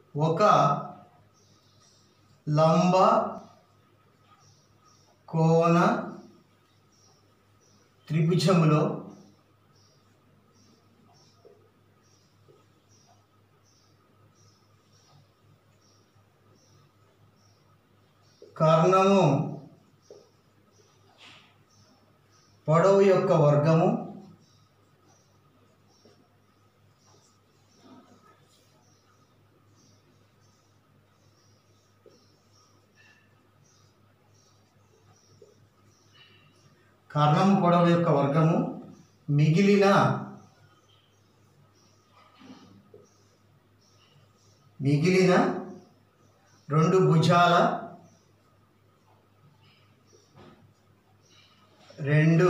ఒక లంబ కోణ త్రిభుజములో కర్ణము పొడవు యొక్క వర్గము కర్ణము పొడవు యొక్క వర్గము మిగిలిన మిగిలిన రెండు భుజాల రెండు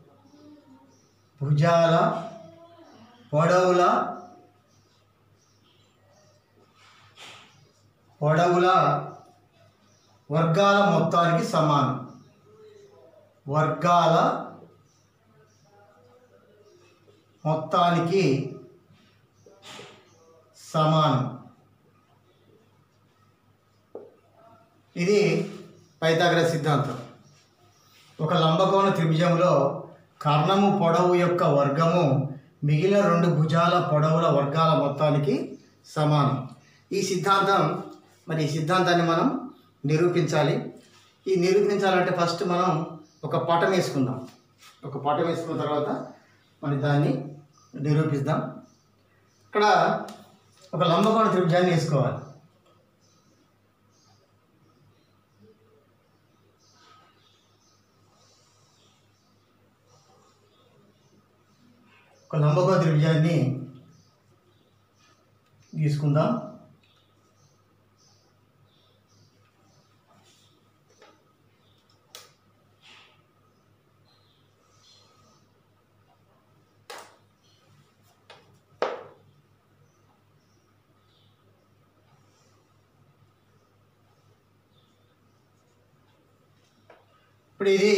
భుజాల పొడవుల పొడవుల వర్గాల మొత్తానికి సమానం వర్గాల మొత్తానికి సమానం ఇది పైథాగరస్ సిద్ధాంతం ఒక లంబకోణ త్రిభుజంలో కర్ణము పొడవు యొక్క వర్గము మిగిలిన రెండు భుజాల పొడవుల వర్గాల మొత్తానికి సమానం ఈ సిద్ధాంతం మరి ఈ సిద్ధాంతాన్ని మనం నిరూపించాలి ఈ నిరూపించాలంటే ఫస్ట్ మనం ఒక పటం వేసుకుందాం ఒక పటం వేసుకున్న తర్వాత మరి దాన్ని నిరూపిద్దాం ఇక్కడ ఒక లంబకోణ త్రిభుజాన్ని వేసుకోవాలి ఒక లంబకోణ త్రిభుజాన్ని గీసుకుందాం ఇప్పుడు ఇది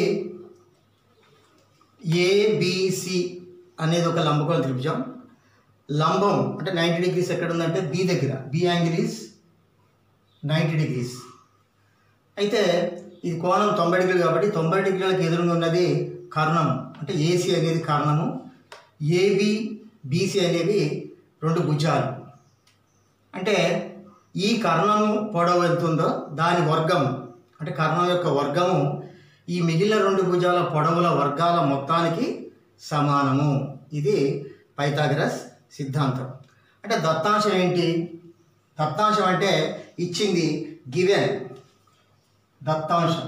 ఏబిసి అనేది ఒక లంబకోణ త్రిభుజం లంబం అంటే నైంటీ డిగ్రీస్ ఎక్కడ ఉందంటే బి దగ్గర B angle is ninety degrees అయితే ఇది కోణం తొంభై డిగ్రీలు కాబట్టి తొంభై డిగ్రీలకు ఎదురుగా ఉన్నది కర్ణం అంటే ఏసీ అనేది కర్ణము ఏబి బీసీ అనేవి రెండు భుజాలు అంటే ఈ కర్ణము పొడవు ఎంత ఉందో దాని వర్గము అంటే కర్ణం యొక్క వర్గము ఈ మిగిలిన రెండు భుజాల పొడవుల వర్గాల మొత్తానికి సమానము ఇది పైథాగరస్ సిద్ధాంతం అంటే దత్తాంశం ఏంటి దత్తాంశం అంటే ఇచ్చింది గివెన్ దత్తాంశం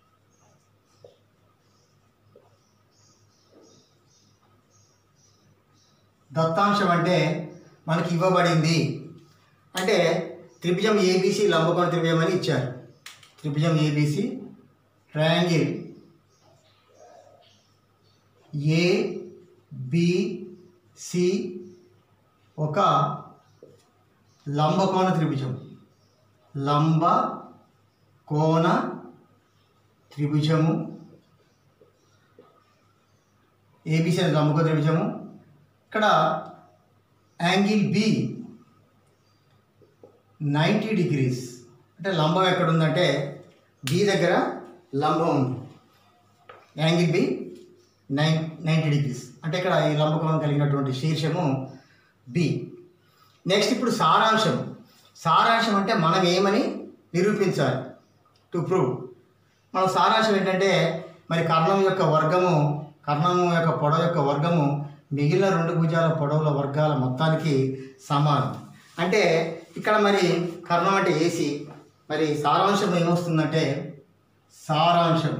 దత్తాంశం అంటే మనకి ఇవ్వబడింది అంటే త్రిభుజం ఏబీసీ లంబకోణ త్రిభుజం అని ఇచ్చారు త్రిభుజం ABC triangle A B C ఒక లంబకోణ త్రిభుజం లంబ కోణ త్రిభుజము ఏబిసి అనేది లంబకోణ త్రిభుజము ఇక్కడ యాంగిల్ బి నైంటీ డిగ్రీస్ అంటే లంబం ఎక్కడ ఉందంటే బి దగ్గర లంబం ఉంది angle B nine ninety degrees అంటే ఇక్కడ ఈ లంబకోణం కలిగినటువంటి శీర్షము బి నెక్స్ట్ ఇప్పుడు సారాంశం సారాంశం అంటే మనం ఏమని నిరూపించాలి టు ప్రూవ్ మన సారాంశం ఏంటంటే మరి కర్ణం యొక్క వర్గము కర్ణం యొక్క పొడవు యొక్క వర్గము మిగిలిన రెండు భుజాల పొడవుల వర్గాల మొత్తానికి సమానం అంటే ఇక్కడ మరి కర్ణం అంటే ఏసి మరి సారాంశం ఏమొస్తుందంటే సారాంశం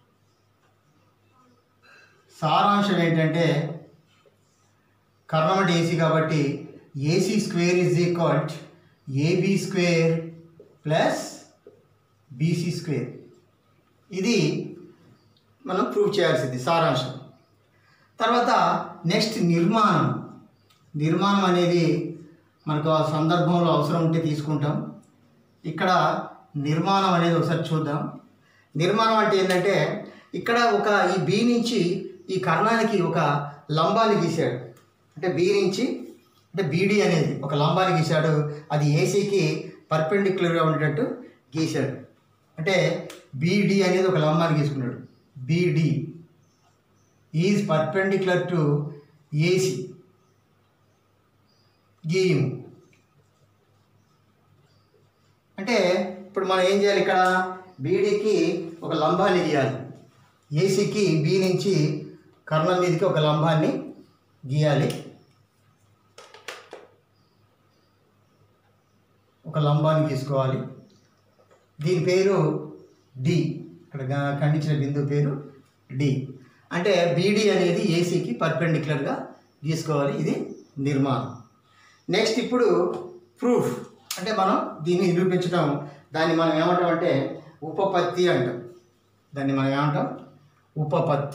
సారాంశం ఏంటంటే కర్ణం అంటే ఏసీ కాబట్టి AC square is equal AB square plus BC square ఇది మనం ప్రూవ్ చేయాల్సింది సారాంశం తర్వాత నెక్స్ట్ నిర్మాణం నిర్మాణం అనేది మనకు ఆ సందర్భంలో అవసరం ఉంటే తీసుకుంటాం ఇక్కడ నిర్మాణం అనేది ఒకసారి చూద్దాం నిర్మాణం అంటే ఏంటంటే ఇక్కడ ఒక ఈ బి నుంచి ఈ కర్ణానికి ఒక లంబాన్ని గీశాడు అంటే బి నుంచి అంటే బీడీ అనేది ఒక లంబాన్ని గీశాడు అది ఏసీకి పర్పెండిక్యులర్గా ఉండేటట్టు గీశాడు అంటే బీడీ అనేది ఒక లంబాన్ని గీసుకున్నాడు BD is perpendicular to AC గీయము అంటే ఇప్పుడు మనం ఏం చేయాలి ఇక్కడ బీడీకి ఒక లంబాన్ని గీయాలి ఏసీకి బి నుంచి కర్ణం మీదకి ఒక లంబాన్ని గీయాలి ఒక లంబాన్ని గీసుకోవాలి దీని పేరు డి ఇక్కడ గా- ఖండించిన బిందువు పేరు డి అంటే బీడీ అనేది ఏసీకి పర్పెండిక్యులర్గా గీసుకోవాలి ఇది నిర్మాణం నెక్స్ట్ ఇప్పుడు ప్రూఫ్ అంటే మనం దీన్ని నిరూపించడం దాన్ని మనం ఏమంటాం అంటే ఉపపత్తి అంటాం దాన్ని మనం ఏమంటాం ఉపపత్తి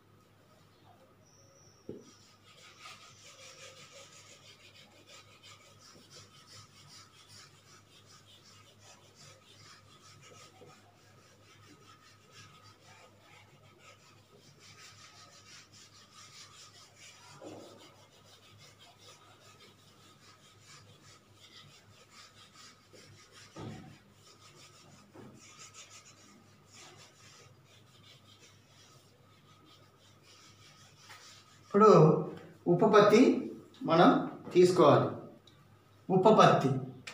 ఇప్పుడు ఉపపత్తి మనం తీసుకోవాలి ఉపపత్తి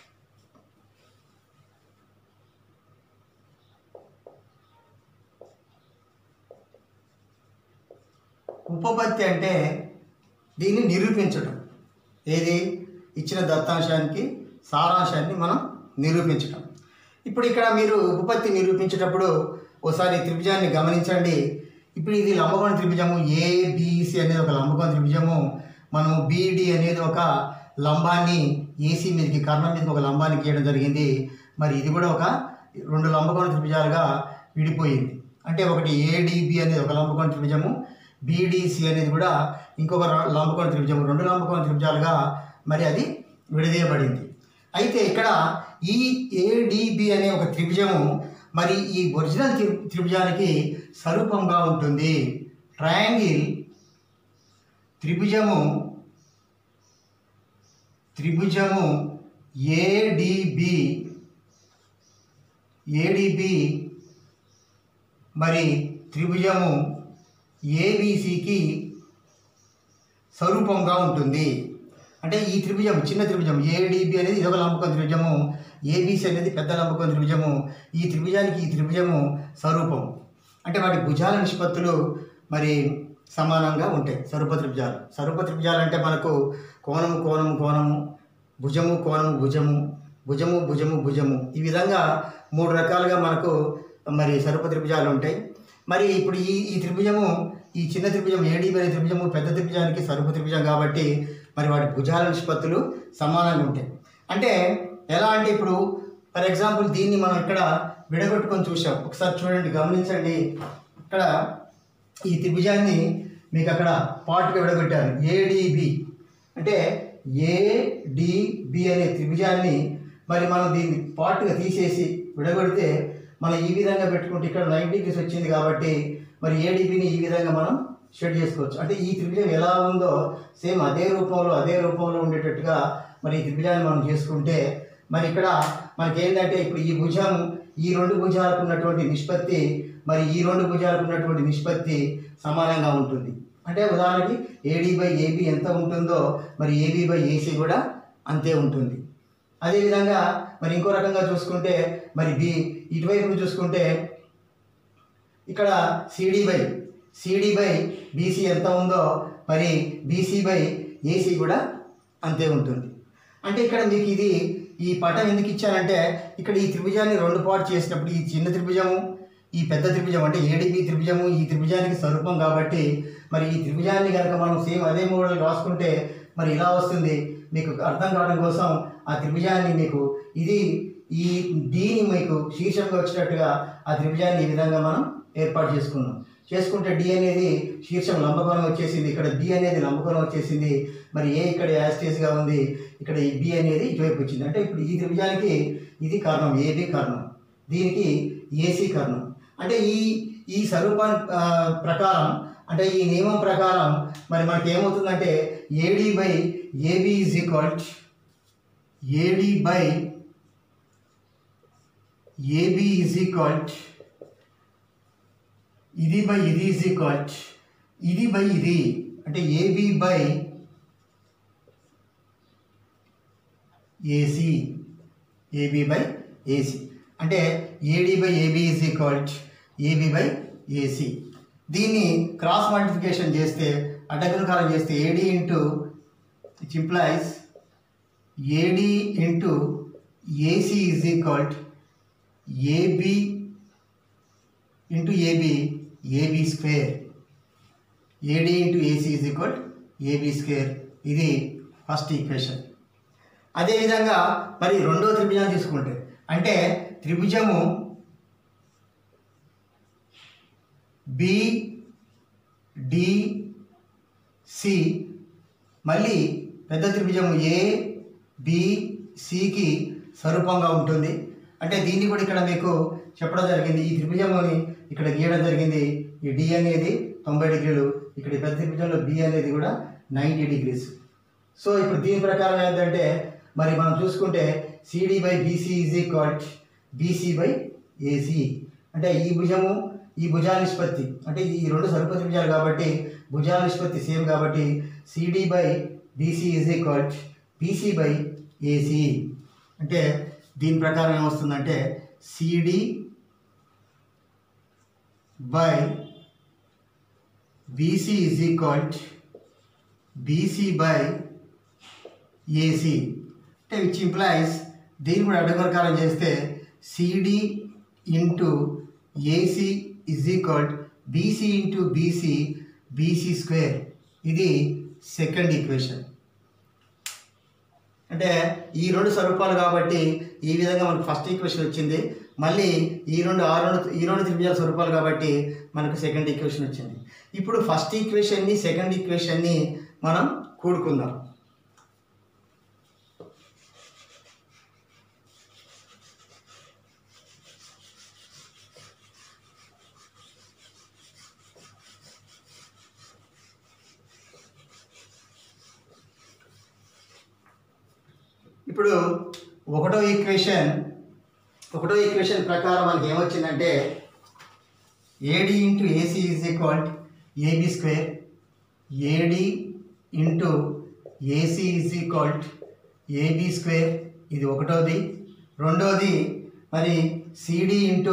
ఉపపత్తి అంటే దీన్ని నిరూపించడం ఏది ఇచ్చిన దత్తాంశానికి సారాంశాన్ని మనం నిరూపించడం ఇప్పుడు ఇక్కడ మీరు ఉపపత్తి నిరూపించేటప్పుడు ఒకసారి త్రిభుజాన్ని గమనించండి ఇప్పుడు ఇది లంబకోణ త్రిభుజము ఏబిసి అనేది ఒక లంబకోణ త్రిభుజము మనం బిడి అనేది ఒక లంబాన్ని ఏసీ మీదకి కర్ణం మీదకి ఒక లంబాన్ని గీయడం జరిగింది మరి ఇది కూడా ఒక రెండు లంబకోణ త్రిభుజాలుగా విడిపోయింది అంటే ఒకటి ఏడిబి అనేది ఒక లంబకోణ త్రిభుజము బీడీసీ అనేది కూడా ఇంకొక ర- లంబకోణ త్రిభుజము రెండు లంబకోణ త్రిభుజాలుగా మరి అది విడదీయబడింది అయితే ఇక్కడ ఈ ఏడిబి అనే ఒక త్రిభుజము మరి ఈ ఒరిజినల్ త్రి త్రిభుజానికి స్వరూపంగా ఉంటుంది ట్రయాంగిల్ త్రిభుజము త్రిభుజము ఏడిబి ఏడిబి మరి త్రిభుజము ఏబిసికి స్వరూపంగా ఉంటుంది అంటే ఈ త్రిభుజం చిన్న త్రిభుజం ఏడిబి అనేది ఇదొక లంబకోణ త్రిభుజము ఏబిసి అనేది పెద్ద లంబకోణ త్రిభుజము ఈ త్రిభుజానికి ఈ త్రిభుజము స్వరూపం అంటే వాటి భుజాల నిష్పత్తులు మరి సమానంగా ఉంటాయి స్వరూప త్రిభుజాలు స్వరూప త్రిభుజాలు అంటే మనకు కోణము కోణము కోణము భుజము కోణము భుజము భుజము భుజము భుజము ఈ విధంగా మూడు రకాలుగా మనకు మరి స్వరూప త్రిభుజాలు ఉంటాయి మరి ఇప్పుడు ఈ ఈ త్రిభుజము ఈ చిన్న త్రిభుజం ఏడీబీ అనే త్రిభుజము పెద్ద త్రిభుజానికి స్వరూప త్రిభుజం కాబట్టి మరి వాటి భుజాల నిష్పత్తులు సమానంగా ఉంటాయి అంటే ఎలా అంటే ఇప్పుడు ఫర్ ఎగ్జాంపుల్ దీన్ని మనం ఇక్కడ విడగొట్టుకొని చూసాం ఒకసారి చూడండి గమనించండి ఇక్కడ ఈ త్రిభుజాన్ని మీకు అక్కడ పార్ట్గా విడగొట్టారు ఏడిబి అంటే ఏడిబి అనే త్రిభుజాన్ని మరి మనం దీన్ని పార్ట్గా తీసేసి విడగొడితే మనం ఈ విధంగా పెట్టుకుంటే ఇక్కడ నైన్ డిగ్రీస్ వచ్చింది కాబట్టి మరి ఏడిబిని ఈ విధంగా మనం షెడ్ చేసుకోవచ్చు అంటే ఈ త్రిభుజం ఎలా ఉందో సేమ్ అదే రూపంలో అదే రూపంలో ఉండేటట్టుగా మరి ఈ త్రిభుజాన్ని మనం చేసుకుంటే మరి ఇక్కడ మనకి ఏంటంటే ఇప్పుడు ఈ భుజం ఈ రెండు భుజాలకు ఉన్నటువంటి నిష్పత్తి మరి ఈ రెండు భుజాలకు ఉన్నటువంటి నిష్పత్తి సమానంగా ఉంటుంది అంటే ఉదాహరణకి ఏడీ బై ఏబి ఎంత ఉంటుందో మరి ఏబి బై ఏసీ కూడా అంతే ఉంటుంది అదేవిధంగా మరి ఇంకో రకంగా చూసుకుంటే మరి బి ఇటువైపు చూసుకుంటే ఇక్కడ CD by CD by BC ఎంత ఉందో మరి బీసీ బై ఏసీ కూడా అంతే ఉంటుంది అంటే ఇక్కడ మీకు ఇది ఈ పటం ఎందుకు ఇచ్చానంటే ఇక్కడ ఈ త్రిభుజాన్ని రెండు పార్ట్ చేసినప్పుడు ఈ చిన్న త్రిభుజము ఈ పెద్ద త్రిభుజం అంటే ఏడిబి త్రిభుజము ఈ త్రిభుజానికి స్వరూపం కాబట్టి మరి ఈ త్రిభుజాన్ని కనుక మనం సేమ్ అదే మోడల్ రాసుకుంటే మరి ఇలా వస్తుంది మీకు అర్థం కావడం కోసం ఆ త్రిభుజాన్ని మీకు ఇది ఈ డీని మీకు శీర్షంగా వచ్చినట్టుగా ఆ త్రిభుజాన్ని ఈ విధంగా మనం ఏర్పాటు చేసుకున్నాం చేసుకుంటే డి అనేది శీర్షం లంబకోణం వచ్చేసింది ఇక్కడ బి అనేది లంబకోణం వచ్చేసింది మరి ఏ ఇక్కడ యాస్టేస్గా ఉంది ఇక్కడ ఈ బి అనేది ఇటువైపు వచ్చింది అంటే ఇప్పుడు ఈ త్రిభుజానికి ఇది కర్ణం ఏబి కర్ణం దీనికి ఏసీ కర్ణం అంటే ఈ ఈ స్వరూపం ఆ, ప్రకారం అంటే ఈ నియమం ప్రకారం మరి మనకి ఏమవుతుందంటే AD by AB is equal AD by AB is equal ఇది బై ఇది ఈజ్ ఈక్వల్ ఇది బై ఇది అంటే AB by AC AB by AC అంటే AD by AB is equal AB by AC దీన్ని క్రాస్ మల్టిప్లికేషన్ చేస్తే అడ్డగుణకారం చేస్తే AD into it implies AD into AC is equal AB into AB AB square AD into AC is equal AB square ఇది first equation అదేవిధంగా మరి రెండో త్రిభుజాన్ని తీసుకుంటే అంటే త్రిభుజము బి డి సి మళ్ళీ పెద్ద త్రిభుజము ఏ బి సికి స్వరూపంగా ఉంటుంది అంటే దీన్ని కూడా ఇక్కడ మీకు చెప్పడం జరిగింది ఈ త్రిభుజముని ఇక్కడ గీయడం జరిగింది ఈ డి అనేది తొంభై డిగ్రీలు ఇక్కడ ఈ పెద్ద త్రిభుజంలో బి అనేది కూడా నైంటీ డిగ్రీస్ సో ఇప్పుడు దీని ప్రకారం ఏంటంటే మరి మనం చూసుకుంటే CD by BC is equal BC by AC అంటే ఈ భుజము ఈ భుజాల నిష్పత్తి అంటే ఈ రెండు సరిపోత భుజాలు కాబట్టి భుజాల నిష్పత్తి సేమ్ కాబట్టి CD by BC is equal BC by AC అంటే దీని ప్రకారం ఏమొస్తుందంటే CD by BC is equal BC by AC అంటే విచ్ ఇంప్లాయిస్ దీన్ని కూడా అడ్డప్రకారం చేస్తే CD into AC is equal BC into BC BC square ఇది సెకండ్ ఈక్వేషన్ అంటే ఈ రెండు స్వరూపాలు కాబట్టి ఈ విధంగా మనకు ఫస్ట్ ఈక్వేషన్ వచ్చింది మళ్ళీ ఈ రెండు ఆ రెండు ఈ రెండు త్రిభుజాల స్వరూపాలు కాబట్టి మనకు సెకండ్ ఈక్వేషన్ వచ్చింది ఇప్పుడు ఫస్ట్ ఈక్వేషన్ని సెకండ్ ఈక్వేషన్ని మనం కూడుకుందాం ఇప్పుడు ఒకటో ఈక్వేషన్ ఒకటో ఈక్వేషన్ ప్రకారం మనకి ఏమొచ్చిందంటే AD into AC is equal AB square AD into AC is equal AB square ఇది ఒకటోది రెండోది మరి CD into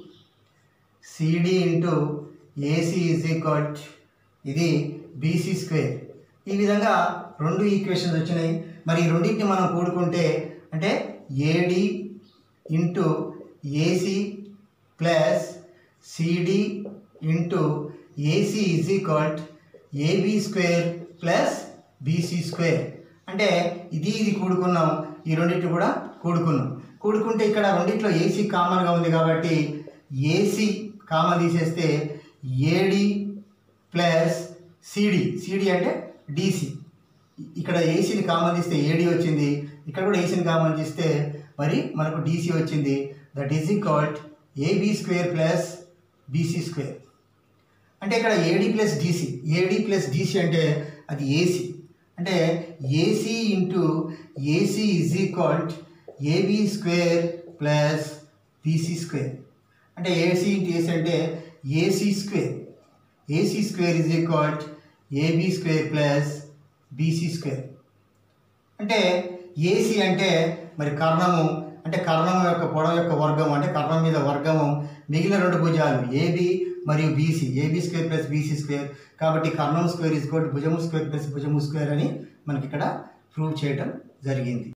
CD into AC is equal ఇది బీసీ స్క్వేర్ ఈ విధంగా రెండు ఈక్వేషన్స్ వచ్చినాయి మరి ఈ రెండింటిని మనం కూడుకుంటే అంటే AD into AC plus CD into AC is equal AB square plus BC square అంటే ఇది ఇది కూడుకున్నాం ఈ రెండింటిని కూడా కూడుకున్నాం కూడుకుంటే ఇక్కడ రెండిట్లో ఏసీ కామన్గా ఉంది కాబట్టి ఏసీ కామన్ తీసేస్తే ఏడి ప్లస్ సిడి సిడి అంటే డిసి ఇక్కడ ఏసీని కామన్ తీస్తే ఏడి వచ్చింది ఇక్కడ కూడా ఏసీని కామన్ తీస్తే మరి మనకు డీసీ వచ్చింది that is equalled AB square plus BC square అంటే ఇక్కడ AD plus DC AD plus DC అంటే అది ఏసీ అంటే AC into AC is equalled AB square plus BC square అంటే ఏసీ ఇంటూ ఏసీ అంటే AC square AC square is equalled AB square plus BC square అంటే AC అంటే మరి కర్ణము అంటే కర్ణం యొక్క పొడవు యొక్క వర్గం అంటే కర్ణం మీద వర్గము మిగిలిన రెండు భుజాలు ఏబి మరియు BC AB square plus BC square కాబట్టి కర్ణం స్క్వేర్ ఇస్ కోట్ భుజము స్క్వేర్ ప్లస్ భుజము స్క్వేర్ అని మనకి ఇక్కడ ప్రూవ్ చేయటం జరిగింది